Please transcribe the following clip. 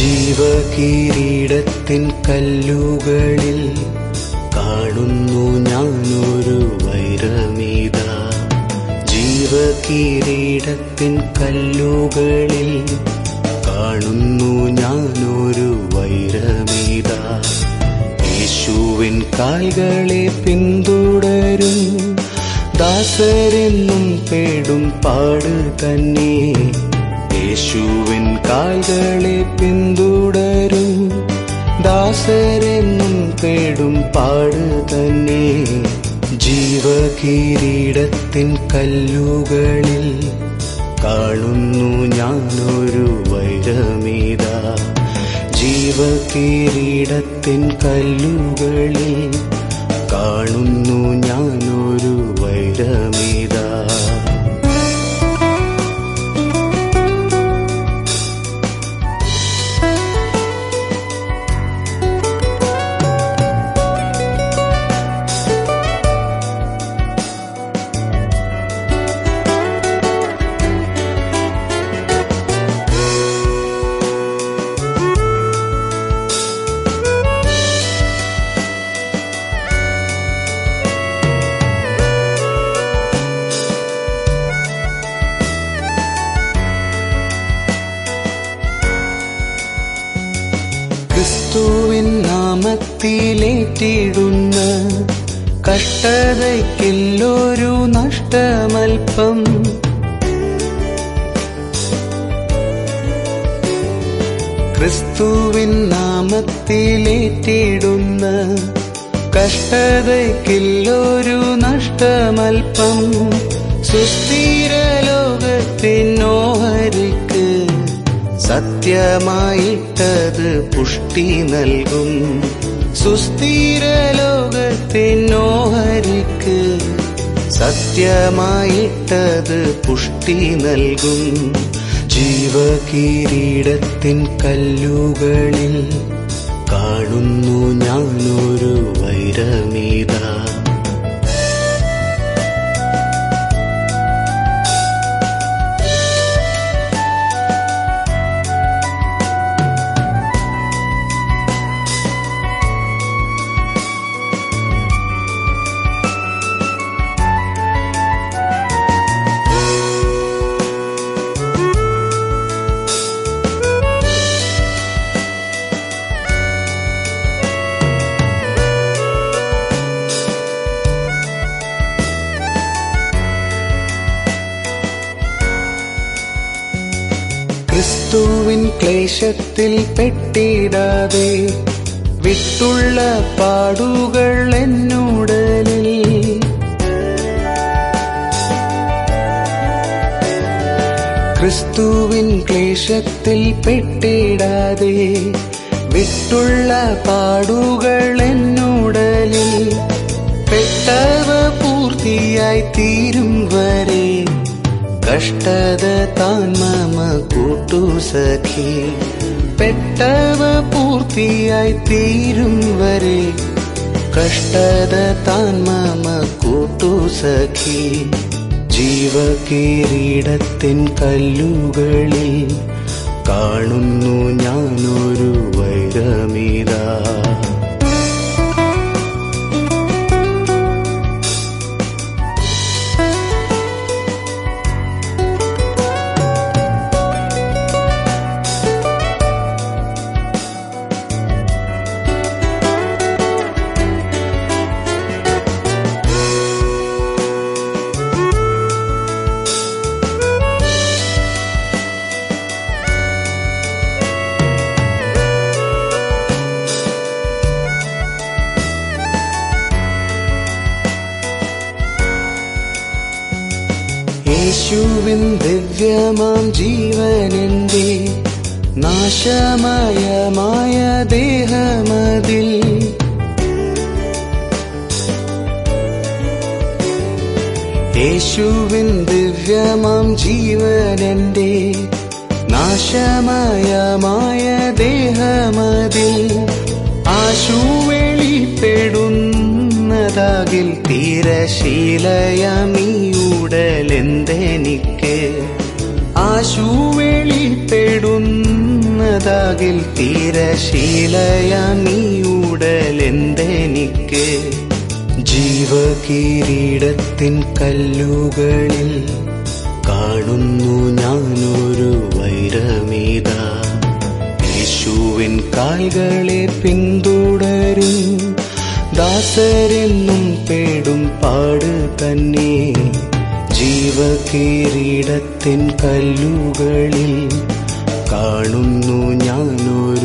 ജീവകിരീടത്തിൻ കല്ലുകളിൽ കാണുന്നു ഞാനൊരു വൈരമീത ജീവകിരീടത്തിൻ കല്ലുകളിൽ കാണുന്നു ഞാനൊരു വൈരമീത യേശുവിൻ കാൽകളെ പിന്തുടരും ദാസരെന്നും പേടും പാട് തന്നെ യേശുവിൻ കാൽകളെ പിന്തുടരും ദാസരെന്നും പേടും പാട് തന്നെ ജീവകിരീടത്തിൻ കല്ലുകളിൽ കാണുന്നു ഞാനൊരു വൈരമീത ജീവകിരീടത്തിൻ കല്ലുകളിൽ കാണുന്നു ഞാനൊരു വൈരമീത ക്രിസ്തുവിൻ നാമത്തിലേറ്റിടുന്ന കഷ്ടതയ്ക്കില്ലൊരു നഷ്ടമൽപ്പം ക്രിസ്തുവിൻ നാമത്തിലേറ്റിടുന്ന കഷ്ടതയ്ക്കില്ലൊരു നഷ്ടമൽപ്പം സുസ്ഥിര ലോകത്തിനോഹരിക്ക് സത്യമായിട്ടത് പുഷ്ടി നൽകും സുസ്ഥിര ലോകത്തിനോഹരിക്ക് സത്യമായിട്ടത് പുഷ്ടി നൽകും ജീവകിരീടത്തിൻ കല്ലുകളിൽ കാണുന്നു ഞാനൊരു വൈരമീത ക്രിസ്തുവിൻ ക്ലേശത്തിൽ പെട്ടിടാതെ വിട്ടുള്ള പാടുകൾ എന്നുടലിൽ ക്രിസ്തുവിൻ ക്ലേശത്തിൽ പെട്ടിടാതെ വിട്ടുള്ള പാടുകൾ എന്നുടലിൽ പെട്ടവ പൂർത്തിയായി തീരും വരെ കഷ്ടത താൻ മമ കൂട്ടു സഖി പെട്ടവ പൂർത്തിയായി തീരും വരെ കഷ്ടത താൻ മമ കൂട്ടു സഖി ജീവകിരീടത്തിൻ കല്ലുകളിൽ കാണുന്നു ഞാനൊരു വൈരമീത യേശുവിൻ ദിവ്യമാം ജീവനെന്റെ നാശമയമായ ദേഹമതിൽ യേശുവിൻ ദിവ്യമാം ജീവനെന്റെ നാശമയമായ ദേഹമതിൽ ആശു വെളിപ്പെടുന്നതാകിൽ തീരശീലയമീയുടലെന്തെനിക്ക് ആശു വെളിപ്പെടുന്നതാ വീണതാകിൽ തീരശീലയാം ഈ ഉടലെന്തെനിക്ക് ജീവകിരീടത്തിൻ കല്ലുകളിൽ കാണുന്നു ഞാനൊരു വൈരമീത യേശുവിൻ കാൽകളെ പിന്തുടരും ദാസരെന്നും പേടും പാട് തന്നെ ജീവകിരീടത്തിൻ കല്ലുകളിൽ കാണുന്നു ഞാനൊരു